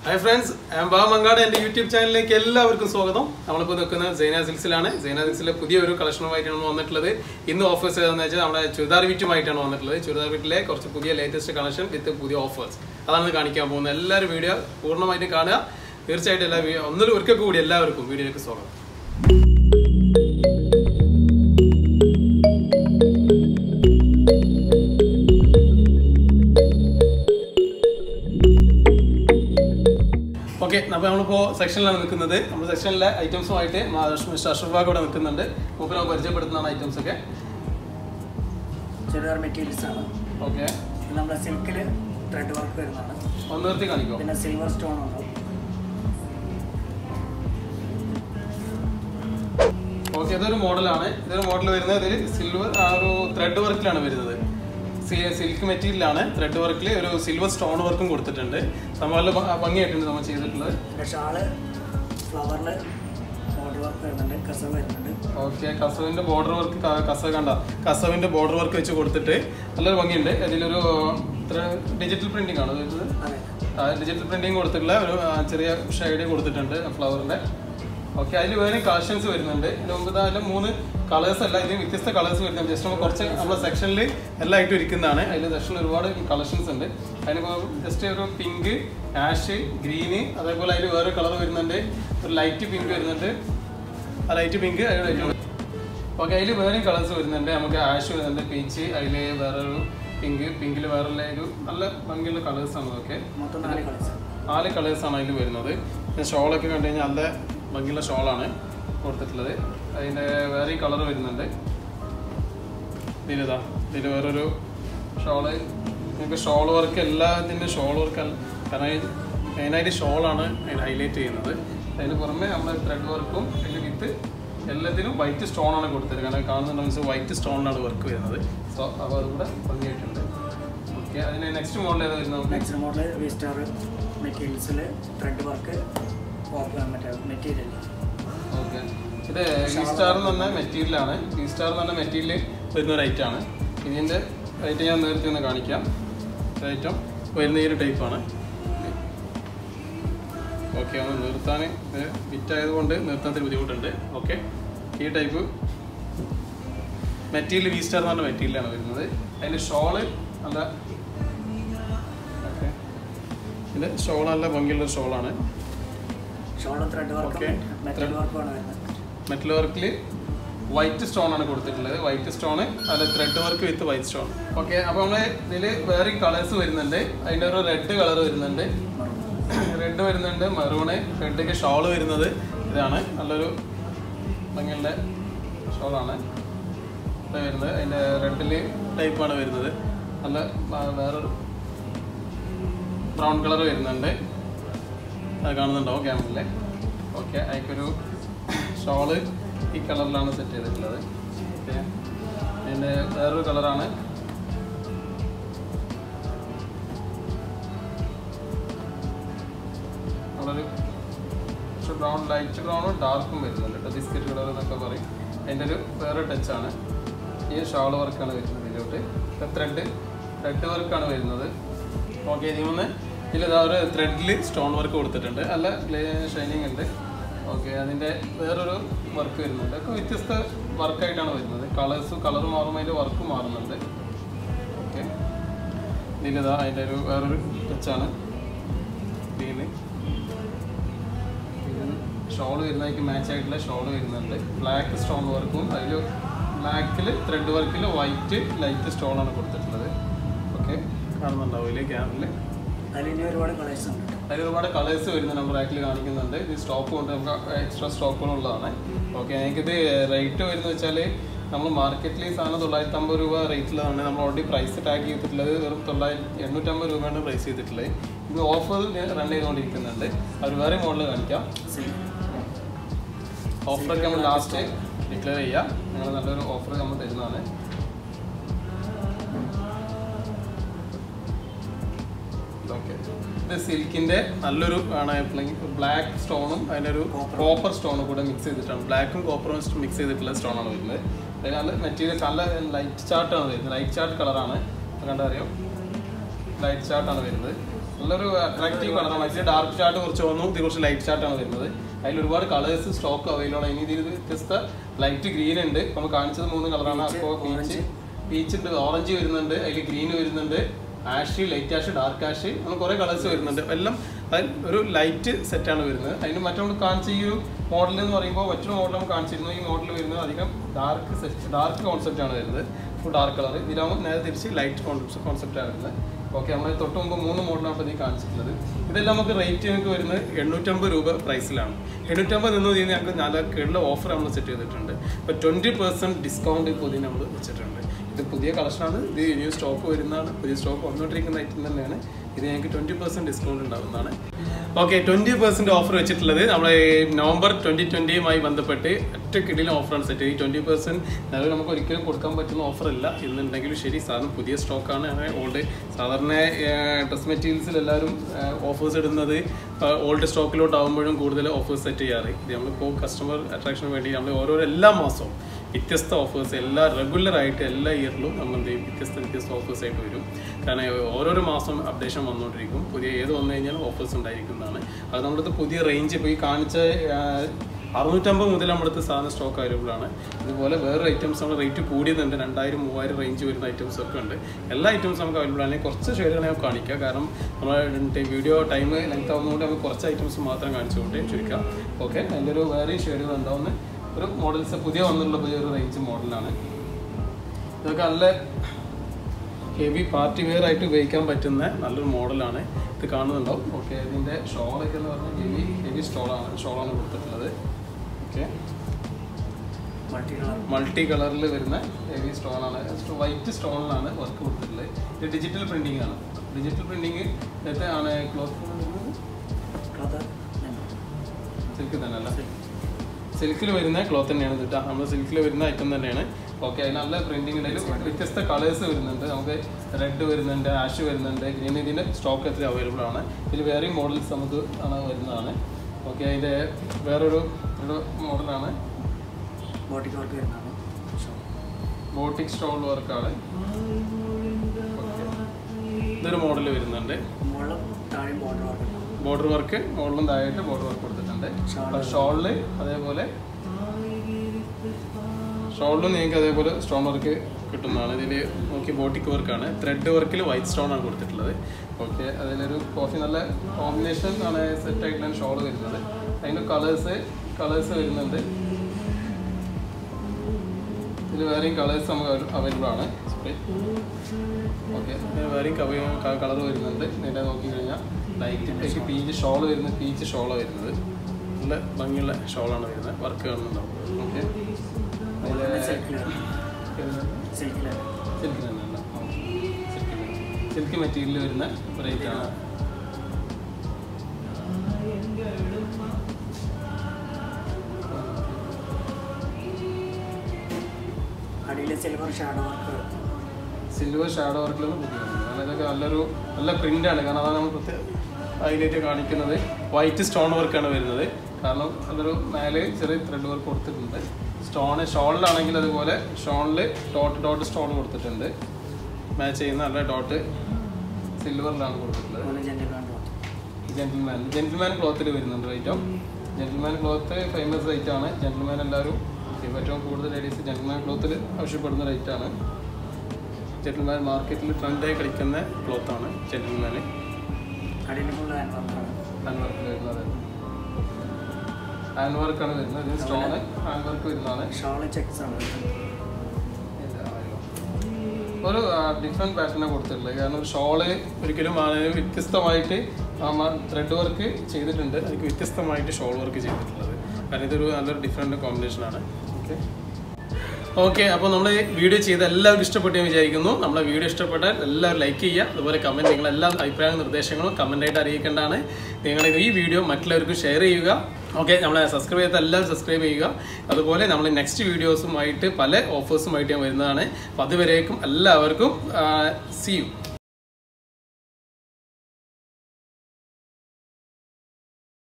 Hi friends ബാ മങ്ങാട് എൻ്റെ YouTube ചാനലിലേക്ക് എല്ലാവർക്കും സ്വാഗതം നമ്മളിപ്പോൾ നിൽക്കുന്നത് സൈന സിൽസിലാണ് സൈന സിൽസിലെ പുതിയൊരു കളക്ഷനുമായിട്ടാണ് വന്നിട്ടുള്ളത് ഇന്ന് ഓഫേഴ്സ് ഏതാണെന്ന് വെച്ചാൽ നമ്മുടെ ചുരിദാർ വിറ്റുമായിട്ടാണ് വന്നിട്ടുള്ളത് ചുരിദാർ വിറ്റിലെ കുറച്ച് പുതിയ ലേറ്റസ്റ്റ് കളക്ഷൻ വിത്ത് പുതിയ ഓഫേഴ്സ് അതാണ് ഇന്ന് കാണിക്കാൻ പോകുന്നത് എല്ലാവരും വീഡിയോ പൂർണ്ണമായിട്ട് കാണുക തീർച്ചയായിട്ടും എല്ലാ വീഡിയോ ഒന്നിലും ഒരിക്കൽ കൂടി എല്ലാവർക്കും വീഡിയോയിലേക്ക് സ്വാഗതം ഓക്കെ അപ്പോൾ നമ്മളിപ്പോൾ സെക്ഷനിലാണ് നിൽക്കുന്നത് നമ്മുടെ സെക്ഷനിലെ ഐറ്റംസുമായിട്ട് മിസ്റ്റർ അഷ്റഫ് ഇവിടെ നിൽക്കുന്നുണ്ട് മൂപ്പര് നമുക്ക് പരിചയപ്പെടുത്തുന്നതാണ് ഐറ്റംസ് ഒക്കെ ചുരിദാർ മെറ്റീരിയൽസ് ആണ് ഓക്കെ ഇത് നമ്മുടെ സിൽക്കിൽ ത്രെഡ് വർക്ക് വരുന്നതാണ് ഒന്ന് നിർത്തി കാണിക്കോ പിന്നെ സിൽവർ സ്റ്റോൺ ഉണ്ട് ഓക്കെ ഇതൊരു മോഡലാണ് ഇതൊരു മോഡൽ വരുന്നത് ഇതിൽ സിൽവർ ആ ഒരു ത്രെഡ് വർക്കിലാണ് വരുന്നത് സിൽക്ക് മെറ്റീരിയലാണ് ത്രെഡ് വർക്കിൽ ഒരു സിൽവർ സ്റ്റോൺ വർക്കും കൊടുത്തിട്ടുണ്ട് നല്ല ഭംഗിയായിട്ടുണ്ട് നമ്മൾ ചെയ്തിട്ടുള്ളത് പിന്നെ ഷാള് ഫ്ലവറിൽ ബോർഡർ വർക്ക് വരുന്നുണ്ട് കസവ് വരുന്നുണ്ട് ഓക്കെ കസവിന്റെ ബോർഡർ വർക്ക് കസവ് കണ്ട കസവിന്റെ ബോർഡർ വർക്ക് വെച്ച് കൊടുത്തിട്ട് നല്ലൊരു ഭംഗിയുണ്ട് അതിലൊരു ഡിജിറ്റൽ പ്രിന്റിംഗ് ആണ് വരുന്നത് അതെ ഡിജിറ്റൽ പ്രിന്റിംഗ് കൊടുത്തിട്ടുള്ള ഒരു ആ, ചെറിയ ഷെയ്ഡ് കൊടുത്തിട്ടുണ്ട് ഫ്ലവറിന്റെ ഓക്കെ അതിൽ വേറെ കളക്ഷൻസ് വരുന്നുണ്ട് ഇതിന് മുമ്പ് അതിൽ മൂന്ന് കളേഴ്സ് അല്ല ഇതിന് വ്യത്യസ്ത കളേഴ്സ് വരുന്നുണ്ട് ജസ്റ്റ് നമ്മൾ കുറച്ച് നമ്മുടെ സെക്ഷനിൽ എല്ലാം ആയിട്ട് ഇരിക്കുന്നതാണ് അതിൽ സെക്ഷനിൽ ഒരുപാട് കളക്ഷൻസ് ഉണ്ട് അതിന് ജസ്റ്റ് ഒരു പിങ്ക് ആഷ് ഗ്രീന് അതേപോലെ അതിൽ വേറെ കളർ വരുന്നുണ്ട് ഒരു ലൈറ്റ് പിങ്ക് വരുന്നുണ്ട് ആ ലൈറ്റ് പിങ്ക് ഓക്കെ അതിൽ വേറെ കളേഴ്സ് വരുന്നുണ്ട് നമുക്ക് ആഷ് വരുന്നുണ്ട് പീച്ച് അതിൽ വേറൊരു പിങ്ക് പിങ്കിൽ വേറെ ഒരു നല്ല ഭംഗിയുള്ള കളേഴ്സാണ് അതൊക്കെ മൊത്തം നാല് കളേഴ്സ് നാല് കളേഴ്സാണ് അതിൽ വരുന്നത് പിന്നെ ഷോളൊക്കെ കണ്ടു കഴിഞ്ഞാൽ നല്ല ഭംഗിയുള്ള ഷോളാണ് കൊടുത്തിട്ടുള്ളത് അതിൻ്റെ വേറെ കളർ വരുന്നുണ്ട് ഇതിലിതാ ഇതിൽ വേറൊരു ഷോള് നിങ്ങൾക്ക് ഷോൾ വർക്ക് എല്ലാത്തിൻ്റെ ഷോൾ വർക്ക് കാരണം മെയിനായിട്ട് ഷോളാണ് അതിന് ഹൈലൈറ്റ് ചെയ്യുന്നത് അതിന് പുറമെ നമ്മൾ ത്രെഡ് വർക്കും അതിൽ വിത്ത് എല്ലാത്തിനും വൈറ്റ് സ്റ്റോൺ ആണ് കൊടുത്തത് കാരണം കാണുന്നുണ്ട് മീൻസ് വൈറ്റ് സ്റ്റോണിലാണ് വർക്ക് വരുന്നത് സോ അപ്പോൾ അതുകൂടെ ഭംഗിയായിട്ടുണ്ട് ഓക്കെ അതിന് നെക്സ്റ്റ് മോഡൽ ഏതാ വരുന്നത് നമുക്ക് നെക്സ്റ്റ് മോഡൽ വിസ്റ്റാർ മെറ്റീരിയൽസിൽ ത്രെഡ് വർക്ക് മറ്റേ മെറ്റീരിയൽ ഓക്കെ ഇത് വി സ്റ്റാർ എന്ന് പറഞ്ഞ മെറ്റീരിയലാണ് വി സ്റ്റാർ എന്ന് പറഞ്ഞ മെറ്റീരിയൽ വരുന്ന ഒരു ഐറ്റം ആണ് ഇതിൻ്റെ ഐറ്റം ഞാൻ നേരത്തെ ഒന്ന് കാണിക്കാം ഐറ്റം വരുന്ന ഈ ഒരു ടൈപ്പാണ് ഓക്കെ ഒന്ന് നിർത്താൻ ഇത് വിറ്റായതുകൊണ്ട് നിർത്താൻ ബുദ്ധിമുട്ടുണ്ട് ഓക്കെ ഈ ടൈപ്പ് മെറ്റീരിയൽ വി സ്റ്റാർ എന്ന് പറഞ്ഞ മെറ്റീരിയലാണ് വരുന്നത് അതിൻ്റെ ഷോള് നല്ല ഓക്കെ ഇത് ഷോൾ നല്ല ഭംഗിയുള്ള ഷോളാണ് shawl thread work Okay. Metal വർക്കുമാണ് വരുന്നത് മെറ്റൽ വർക്കിൽ വൈറ്റ് സ്റ്റോൺ ആണ് കൊടുത്തിട്ടുള്ളത് വൈറ്റ് സ്റ്റോൺ അല്ല thread work with white stone okay അപ്പോൾ നമ്മൾ ഇതിൽ വേറെ കളേഴ്സ് വരുന്നുണ്ട് അതിൻ്റെ ഒരു റെഡ് കളർ വരുന്നുണ്ട് റെഡ് വരുന്നുണ്ട് മെറൂണ് റെഡൊക്കെ ഷോൾ വരുന്നത് ഇതാണ് നല്ലൊരു ഭംഗിയുള്ള ഷോളാണ് ഇത് വരുന്നത് അതിൻ്റെ റെഡിൽ ടൈപ്പാണ് വരുന്നത് നല്ല ആ, വേറൊരു ബ്രൗൺ കളർ വരുന്നുണ്ട് അത് കാണുന്നുണ്ടാവും ക്യാമറയിൽ ഓക്കെ അതിക്കൊരു ഷോള് ഈ കളറിലാണ് സെറ്റ് ചെയ്തിട്ടുള്ളത് ഓക്കെ അതിൻ്റെ വേറൊരു കളറാണ് കളറ് പക്ഷെ ബ്രൗൺ ലൈറ്റ് ബ്രൗണും ഡാർക്കും വരുന്നുണ്ട് കേട്ടോ ബിസ്ക്കറ്റ് കളർ എന്നൊക്കെ പറയും അതിൻ്റെ ഒരു വേറെ ടച്ചാണ് ഈ ഷാൾ വർക്കാണ് വരുന്നത് ഇതിലോട്ട് ത്രെഡ് ത്രെഡ് വർക്കാണ് വരുന്നത് ഓക്കെ ഇതിൽ നിന്ന് ഇതിൽ ഇതാ ഒരു ത്രെഡിൽ സ്റ്റോൺ വർക്ക് കൊടുത്തിട്ടുണ്ട് അല്ല ഷൈനിങ് ഉണ്ട് ഓക്കെ അതിൻ്റെ വേറൊരു വർക്ക് വരുന്നുണ്ട് ഒക്കെ വ്യത്യസ്ത വർക്കായിട്ടാണ് വരുന്നത് കളേഴ്സ് കളർ മാറുമ്പോൾ അതിൻ്റെ വർക്ക് മാറുന്നുണ്ട് ഓക്കെ ഇതിലിതാ അതിൻ്റെ ഒരു വേറൊരു ടച്ചാണ് ഗ്രീന് ഷോൾ വരുന്നതിക്ക് മാച്ച് ആയിട്ടുള്ള ഷോൾ വരുന്നുണ്ട് ബ്ലാക്ക് സ്റ്റോൺ വർക്കും അതിൽ ബ്ലാക്കിൽ ത്രെഡ് വർക്കിൽ വൈറ്റ് ലൈറ്റ് സ്റ്റോൺ ആണ് കൊടുത്തിട്ടുള്ളത് ഓക്കെ കാണുന്നുണ്ടാവും ഇതിൽ ക്യാമിൽ അതിൽ ഇനി ഒരുപാട് കളേഴ്സ് ഉണ്ട് അതിൽ ഒരുപാട് കളേഴ്സ് വരുന്ന നമ്മൾ റാക്കിൽ കാണിക്കുന്നുണ്ട് ഇത് സ്റ്റോക്ക് കൊണ്ട് നമുക്ക് എക്സ്ട്രാ സ്റ്റോക്കുകളുള്ളതാണ് ഓക്കെ എനിക്കിത് റേറ്റ് വരുന്നത് വെച്ചാൽ നമ്മൾ മാർക്കറ്റിൽ ഈ സാധനം തൊള്ളായിരത്തി അമ്പത് രൂപ റേറ്റിലാണ് നമ്മൾ ഓൾറെഡി പ്രൈസ് ടാഗ് ചെയ്തിട്ടുള്ളത് വെറും തൊള്ളായിരത്തി എണ്ണൂറ്റമ്പത് രൂപയാണ് പ്രൈസ് ചെയ്തിട്ടുള്ളത് ഇത് ഓഫർ റൺ ചെയ്തുകൊണ്ടിരിക്കുന്നുണ്ട് അവർ വേറെ മോഡൽ കാണിക്കാം ഓഫറൊക്കെ നമ്മൾ ലാസ്റ്റ് ഡിക്ലെയർ ചെയ്യാം ഞങ്ങൾ നല്ലൊരു ഓഫർ നമ്മൾ തരുന്നതാണ് ഓക്കെ ഇത് സിൽക്കിന്റെ നല്ലൊരു ആണ് ബ്ലാക്ക് സ്റ്റോണും അതിൻ്റെ ഒരു കോപ്പർ സ്റ്റോണും കൂടെ മിക്സ് ചെയ്തിട്ടാണ് ബ്ലാക്കും കോപ്പറും മിക്സ് ചെയ്തിട്ടുള്ള സ്റ്റോണാണ് വരുന്നത് അതിന് നല്ല മെറ്റീരിയൽ നല്ല ലൈറ്റ് ചാർട്ടാണ് വരുന്നത് ലൈറ്റ് ചാർട്ട് കളറാണ് കണ്ടറിയോ ലൈറ്റ് ചാർട്ടാണ് വരുന്നത് നല്ലൊരു അട്രാക്റ്റീവ് കളറാണ് ഇതിൽ ഡാർക്ക് ചാർട്ട് കുറച്ച് വന്നു ഇത് കുറച്ച് ലൈറ്റ് ചാർട്ടാണ് വരുന്നത് അതിൽ ഒരുപാട് കളേഴ്സ് സ്റ്റോക്ക് അവൈലബിൾ ആണ് ഇനി ഇതിൽ വ്യത്യസ്ത ലൈറ്റ് ഗ്രീൻ ഉണ്ട് നമ്മൾ കാണിച്ചത് മൂന്ന് കളറാണ് Peach, അപ്പോൾ പീച്ച് orange. പീച്ച് ഉണ്ട് ഓറഞ്ച് വരുന്നുണ്ട് അതിൽ ഗ്രീൻ വരുന്നുണ്ട് ash light ash dark ash അങ്ങനെ കുറേ കളേഴ്സ് വരുന്നുണ്ട് എല്ലാം അതിൽ ഒരു ലൈറ്റ് സെറ്റാണ് വരുന്നത് അതിന് മറ്റൊന്ന് കാണിച്ച ഈ ഒരു മോഡൽ എന്ന് പറയുമ്പോൾ മറ്റൊരു മോഡൽ നമുക്ക് കാണിച്ചിരുന്നു ഈ മോഡൽ വരുന്നത് അധികം ഡാർക്ക് സെറ്റ് ഡാർക്ക് കോൺസെപ്റ്റ് ആണ് വരുന്നത് ഫുൾ ഡാർക്ക് കളർ ഇതിലാകുമ്പോൾ നേരെ തിരിച്ച് ലൈറ്റ് കോൺസെപ്റ്റ് കോൺസെപ്റ്റാണ് വരുന്നത് ഓക്കെ നമ്മൾ തൊട്ട് മുമ്പ് മൂന്ന് മോഡലാണ് ഇപ്പോൾ ഈ കാണിച്ചിട്ടുള്ളത് ഇതെല്ലാം നമുക്ക് റേറ്റ് നമുക്ക് വരുന്നത് എണ്ണൂറ്റമ്പത് രൂപ പ്രൈസിലാണ് എണ്ണൂറ്റമ്പത് എന്ന് പറയുന്നത് ഞങ്ങൾക്ക് നല്ല കേടുള്ള ഓഫർ നമ്മൾ സെറ്റ് ചെയ്തിട്ടുണ്ട് ഇപ്പോൾ ട്വൻറ്റി പെർസെൻറ്റ് ഡിസ്കൗണ്ട് ഇപ്പോൾ ഇതിന് നമ്മൾ വെച്ചിട്ടുണ്ട് ഇത് പുതിയ കളക്ഷനാണ് ഇത് ന്യൂ സ്റ്റോക്ക് വരുന്നതാണ് പുതിയ സ്റ്റോക്ക് വന്നുകൊണ്ടിരിക്കുന്ന ഐറ്റം തന്നെയാണ് ഇത് ഞങ്ങൾക്ക് ട്വൻറ്റി പെർസെൻറ്റ് ഡിസ്കൗണ്ട് ഉണ്ടാകുന്നതാണ് ഓക്കെ ട്വൻറ്റി പെർസെൻറ്റ് ഓഫർ വെച്ചിട്ടുള്ളത് നമ്മൾ നവംബർ ട്വൻറ്റി ട്വൻറ്റിയുമായി ബന്ധപ്പെട്ട് ഒറ്റ കിടിലും ഓഫറാണ് സെറ്റ് ചെയ്ത് ട്വൻറ്റി പെർസെൻറ്റ് നിലവിൽ നമുക്ക് ഒരിക്കലും കൊടുക്കാൻ പറ്റുന്ന ഓഫറല്ല എന്നുണ്ടെങ്കിലും ശരി സാധനം പുതിയ സ്റ്റോക്കാണ് അങ്ങനെ ഓൾഡ് സാധാരണ ഡ്രസ് മെറ്റീരിയൽസിൽ എല്ലാവരും ഓഫേഴ്സ് ഇടുന്നത് ഓൾഡ് സ്റ്റോക്കിലോട്ട് ആകുമ്പോഴും കൂടുതൽ ഓഫേഴ്സ് സെറ്റ് ചെയ്യാറ് ഇത് നമ്മളിപ്പോൾ കസ്റ്റമർ അട്രാക്ഷന് വേണ്ടി നമ്മൾ ഓരോരോ എല്ലാ മാസവും വ്യത്യസ്ത ഓഫേഴ്സ് എല്ലാ റെഗുലർ ആയിട്ട് എല്ലാ ഇയറിലും നമ്മൾ എന്ത് ചെയ്യും വ്യത്യസ്ത വ്യത്യസ്ത ഓഫേഴ്സ് ആയിട്ട് വരും കാരണം ഓരോരോ മാസം അപ്ഡേഷൻ വന്നുകൊണ്ടിരിക്കും പുതിയ ഏത് വന്നു കഴിഞ്ഞാലും ഓഫേഴ്സ് ഉണ്ടായിരിക്കുന്നതാണ് അത് നമ്മുടെ അടുത്ത് പുതിയ റേഞ്ച് ഇപ്പോൾ ഈ കാണിച്ച ആ, അറുന്നൂറ്റമ്പത് മുതൽ നമ്മുടെ അടുത്ത് സാധനം സ്റ്റോക്ക് അവൈലബിൾ ആണ് ഇതുപോലെ വേറെ ഐറ്റംസ് നമ്മുടെ റേറ്റ് കൂടിയതുണ്ട് രണ്ടായിരം മൂവായിരം റേഞ്ച് വരുന്ന ഐറ്റംസ് ഒക്കെ ഉണ്ട് എല്ലാ ഐറ്റംസും നമുക്ക് അവൈലബിൾ ആണ് കുറച്ച് ഷെയ്ഡുകൾ ഞാൻ കാണിക്കുക കാരണം നമ്മൾ വീഡിയോ ടൈം ലെങ്ത് ആവുന്നതുകൊണ്ട് നമുക്ക് കുറച്ച് ഐറ്റംസ് മാത്രം കാണിച്ചുകൊണ്ട് ചുരുക്കാം ഓക്കെ അതിൻ്റെ ഒരു വേറെ ഷെയ്ഡുകൾ ഉണ്ടാവുന്ന ഒരു മോഡൽസ് പുതിയ വന്നിട്ടുള്ള പുതിയ ഒരു റേഞ്ച് മോഡലാണ് ഇതൊക്കെ നല്ല ഹെവി പാർട്ടി വെയർ ആയിട്ട് ഉപയോഗിക്കാൻ പറ്റുന്ന നല്ലൊരു മോഡലാണ് ഇത് കാണുന്നുണ്ടാവും ഓക്കെ ഇതിൻ്റെ ഷോളൊക്കെ എന്ന് പറഞ്ഞാൽ ഹെവി ഹെവി സ്റ്റോളാണ് ഷോളാണ് കൊടുത്തിട്ടുള്ളത് ഓക്കെ മൾട്ടി കളർ മൾട്ടി കളറിൽ വരുന്ന ഹെവി സ്റ്റോണാണ് വൈറ്റ് സ്റ്റോണിലാണ് വർക്ക് കൊടുത്തിട്ടുള്ളത് ഇത് ഡിജിറ്റൽ പ്രിൻറ്റിംഗ് ആണ് ഡിജിറ്റൽ പ്രിൻറ്റിങ് നേരത്തെ ആണ് ക്ലോത്ത് ക്ലോത്ത് സിൽക്ക് തന്നെ അല്ല സിൽക്കിൽ വരുന്ന ക്ലോത്ത് തന്നെയാണ് കിട്ടുക നമ്മൾ സിൽക്കിൽ വരുന്ന ഐറ്റം തന്നെയാണ് ഓക്കെ അതിന് നല്ല പ്രിന്റിംഗ് ഉണ്ടായാലും വ്യത്യസ്ത കളേഴ്സ് വരുന്നുണ്ട് നമുക്ക് റെഡ് വരുന്നുണ്ട് ആഷ് വരുന്നുണ്ട് ഗ്രീൻ ഇതിൻ്റെ സ്റ്റോക്ക് എത്ര അവൈലബിൾ ആണ് ഇതിൽ വേറെയും മോഡൽസ് നമുക്ക് ആണ് വരുന്നതാണ് ഓക്കെ അതിൻ്റെ വേറൊരു ഒരു മോഡലാണ് ബോട്ടിക് വർക്ക് വരുന്നതാണ് ബോട്ടിക് സ്റ്റോൾ വർക്കാണ് ഇതൊരു മോഡൽ വരുന്നുണ്ട് മുകളിലും താഴെ ബോർഡർ വർക്ക് ഉണ്ടാവും ബോർഡർ വർക്ക് മുകളിലും താഴെയായിട്ട് ബോർഡർ വർക്ക് കൊടുത്തിട്ടുണ്ട് Shawl. ഷോളില് അതേപോലെ ഷോളിലും നിങ്ങൾക്ക് അതേപോലെ സ്റ്റോൺ വർക്ക് കിട്ടുന്നതാണ് ഇതിൽ നോക്കി ബോട്ടിക് വർക്കാണ് ത്രെഡ് വർക്കിൽ വൈറ്റ് സ്റ്റോൺ ആണ് കൊടുത്തിട്ടുള്ളത് ഓക്കെ അതിലൊരു കോഫി നല്ല കോമ്പിനേഷൻ ആണ് സെറ്റ് ആയിട്ടുള്ള ഷോൾ വരുന്നത് അതിൻ്റെ കളേഴ്സ് കളേഴ്സ് വരുന്നുണ്ട് ഇതിൽ വേറെയും കളേഴ്സ് നമുക്ക് അവൈലബിൾ ആണ് സോറി ഓക്കെ വേറെയും കളർ വരുന്നുണ്ട് ഇതിൻ്റെ നോക്കിക്കഴിഞ്ഞാൽ ലൈറ്റ് പീച്ച് ഷോൾ വരുന്നത് പീച്ച് ഷോളാണ് വരുന്നത് നല്ല ഭംഗിയുള്ള ഷോളാണ് വരുന്നത് വർക്ക് കാണുന്നുണ്ടാവും ഓക്കെ സിൽക്കിൽ സിൽക്കിൽ സിൽക്ക് തന്നെയല്ല സിൽക്ക് മെറ്റീരിയൽ വരുന്ന റേറ്റ് ആണ് അടിയിൽ silver shadow work silver shadow വർക്കിലൊന്നും പുതിയ കാരണം ഇതൊക്കെ നല്ലൊരു നല്ല പ്രിന്റ് ആണ് കാരണം അതാണ് നമ്മൾ പ്രത്യേക ഹൈലൈറ്റ് കാണിക്കുന്നത് വൈറ്റ് സ്റ്റോൺ വർക്കാണ് വരുന്നത് കാരണം നല്ലൊരു മേലെ ചെറിയ ത്രെഡ് വർക്ക് കൊടുത്തിട്ടുണ്ട് സ്റ്റോണ് ഷോളിലാണെങ്കിൽ അതുപോലെ ഷോളിൽ ഡോട്ട് ഡോട്ട് സ്റ്റോൺ കൊടുത്തിട്ടുണ്ട് മാച്ച് ചെയ്യുന്ന നല്ല ഡോട്ട് സിൽവറിലാണ് കൊടുത്തിട്ടുള്ളത് അതുപോലെ ജെൻറ്റൽമാൻ ക്ലോത്ത് ജെന്റിൽമാൻ ജെന്റിൽമാൻ ക്ലോത്തിൽ വരുന്നുണ്ട് item gentleman cloth famous rate ആണ് ജെന്റിൽമാൻ എല്ലാവരും ഏറ്റവും കൂടുതൽ ലേഡീസ് ജെന്റിൽമാൻ ക്ലോത്തിൽ ആവശ്യപ്പെടുന്ന റേറ്റ് ആണ് ജെന്റിൽമാൻ മാർക്കറ്റിൽ ട്രെൻഡായി കളിക്കുന്ന ക്ലോത്താണ് ജെന്റിൽമാൻ അടിയിൽ ഫുള്ള് ഹാൻഡ് വർക്കാണ് ഹാൻഡ് വർക്ക് വരുന്നത് ഹാൻഡ് വർക്കാണ് വരുന്നത് ഇത് സ്റ്റോണ് ഹാൻഡ് വർക്ക് വരുന്നതാണ് ഷോള് ചെക്സ് ആണ് വരുന്നത്. ഒരു ഡിഫറെൻറ്റ് പാറ്റേണാണ് കൊടുത്തിട്ടുള്ളത് കാരണം ഷോള് ഒരിക്കലും ആ വ്യത്യസ്തമായിട്ട് ത്രെഡ് വർക്ക് ചെയ്തിട്ടുണ്ട് എനിക്ക് വ്യത്യസ്തമായിട്ട് ഷോൾ വർക്ക് ചെയ്തിട്ടുള്ളത് കാരണം ഇതൊരു നല്ലൊരു ഡിഫറെൻറ്റ് കോമ്പിനേഷനാണ് ഓക്കെ ഓക്കെ അപ്പോൾ നമ്മൾ വീഡിയോ ചെയ്ത് എല്ലാവർക്കും ഇഷ്ടപ്പെട്ടു എന്ന് വിചാരിക്കുന്നു നമ്മളെ വീഡിയോ ഇഷ്ടപ്പെട്ടാൽ എല്ലാവരും ലൈക്ക് ചെയ്യുക അതുപോലെ കമൻറ്റ് നിങ്ങളെല്ലാ അഭിപ്രായങ്ങളും നിർദ്ദേശങ്ങളും കമൻറ്റായിട്ട് അറിയിക്കേണ്ടതാണ് നിങ്ങൾ ഈ വീഡിയോ മറ്റുള്ളവർക്കും ഷെയർ ചെയ്യുക ഓക്കെ നമ്മളെ സബ്സ്ക്രൈബ് ചെയ്ത എല്ലാവരും സബ്സ്ക്രൈബ് ചെയ്യുക അതുപോലെ നമ്മൾ നെക്സ്റ്റ് വീഡിയോസുമായിട്ട് പല ഓഫേഴ്സുമായിട്ട് ഞാൻ വരുന്നതാണ് അപ്പോൾ അതുവരേക്കും എല്ലാവർക്കും സി യു